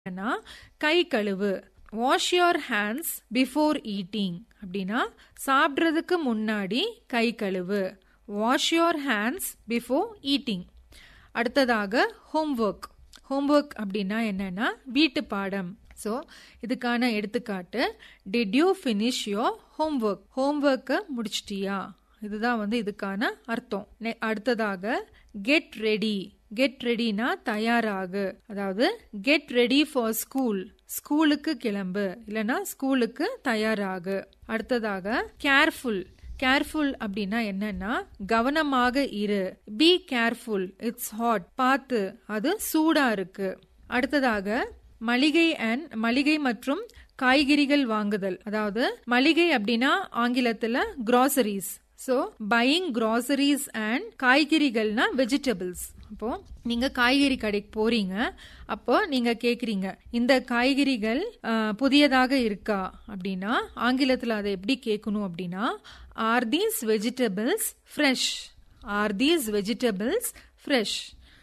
ஏன்னா கை கழுவு wash your hands before eating அப்படின்னா சாப்பிட்றதுக்கு முன்னாடி கை கழுவு wash your hands before eating அடுத்ததாக ஹோம்ஒர்க் ஹோம்ஒர்க் அப்படின்னா என்னன்னா வீட்டு பாடம் ஸோ இதுக்கான எடுத்துக்காட்டு did you finish your homework ஹோம்ஒர்க்கை முடிச்சிட்டியா இதுதான் வந்து இதுக்கான அர்த்தம் நெ- அடுத்ததாக கெட் ரெடி கெட் ரெடினா தயாராகு அதாவது கெட் ரெடி ஃபார் ஸ்கூல் ஸ்கூலுக்கு கிளம்பு இல்லனா ஸ்கூலுக்கு தயாராகு அடுத்ததாக கேர்ஃபுல் கேர்ஃபுல் அப்படின்னா என்னன்னா கவனமாக இரு பி கேர்ஃபுல் இட்ஸ் ஹாட் பார்த்து அது சூடா இருக்கு அடுத்ததாக மளிகை அண்ட் மளிகை மற்றும் காய்கறிகள் வாங்குதல் அதாவது மளிகை அப்படின்னா ஆங்கிலத்துல groceries so buying groceries and காய்கறிகள்னா வெஜிடபிள்ஸ் அப்போ நீங்க காய்கறி கடைக்கு போறீங்க அப்போ நீங்க கேக்குறீங்க இந்த காய்கறிகள் அஹ், புதியதாக இருக்கா அப்படின்னா ஆங்கிலத்துல அதை எப்படி கேட்கணும் அப்படின்னா are these vegetables fresh are these vegetables fresh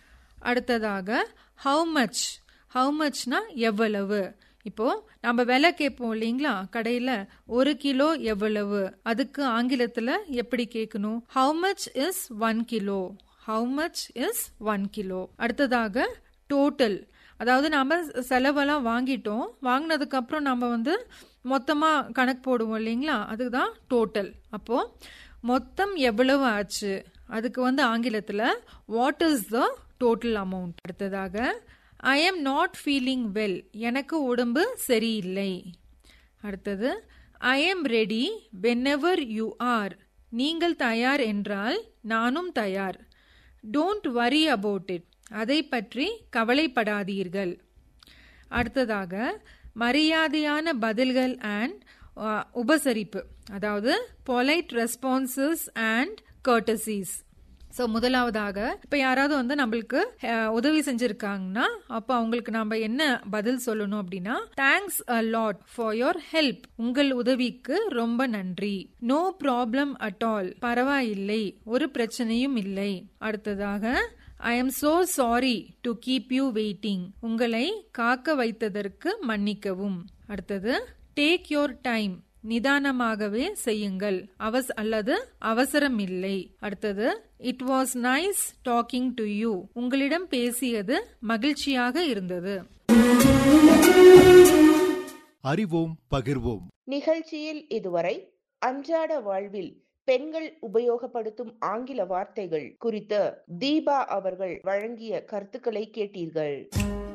அடுத்ததாக ஹவு மச் ஹவு மச்னா எவ்வளவு இப்போ நம்ம விலை கேட்போம் இல்லைங்களா கடையில ஒரு கிலோ எவ்வளவு அதுக்கு ஆங்கிலத்துல எப்படி கேட்கணும் how much is one kilo how much is one kilo அடுத்ததாக டோட்டல் அதாவது நாம செலவெல்லாம் வாங்கிட்டோம் வாங்கினதுக்கு அப்புறம் நம்ம வந்து மொத்தமா கணக்கு போடுவோம் இல்லைங்களா அதுதான் டோட்டல் அப்போ மொத்தம் எவ்வளவு ஆச்சு அதுக்கு வந்து ஆங்கிலத்துல what is the total amount அடுத்ததாக I am not feeling well எனக்கு உடம்பு சரியில்லை அடுத்தது I am ready whenever you are நீங்கள் தயார் என்றால் நானும் தயார் டோன்ட் வரி அபவுட் இட் அதை பற்றி கவலைப்படாதீர்கள் அடுத்ததாக மரியாதையான பதில்கள் அண்ட் உபசரிப்பு அதாவது polite responses and courtesies so முதலாவதாக இப்போ யாராவது வந்து நம்மளுக்கு அஹ், உதவி செஞ்சிருக்காங்கன்னா அப்போ அவங்களுக்கு நம்ம என்ன பதில் சொல்லணும் அப்படின்னா thanks a lot for your help உங்கள் உதவிக்கு ரொம்ப நன்றி நோ ப்ராப்ளம் அட் ஆல் பரவாயில்லை ஒரு பிரச்சனையும் இல்லை அடுத்ததாக I am so sorry to keep you waiting உங்களை காக்க வைத்ததற்கு மன்னிக்கவும் அடுத்தது டேக் யோர் டைம் நிதானமாகவே செய்யுங்கள் அவஸ் அல்லது அவசரம் இல்லை அடுத்தது it was nice talking to you உங்களிடம் பேசியது மகிழ்ச்சியாக இருந்தது அறிவோம் பகிர்வோம் நிகழ்ச்சியில் இதுவரை அன்றாட வாழ்வில் பெண்கள் உபயோகப்படுத்தும் ஆங்கில வார்த்தைகள் குறித்து தீபா அவர்கள் வழங்கிய கருத்துக்களை கேட்டீர்கள்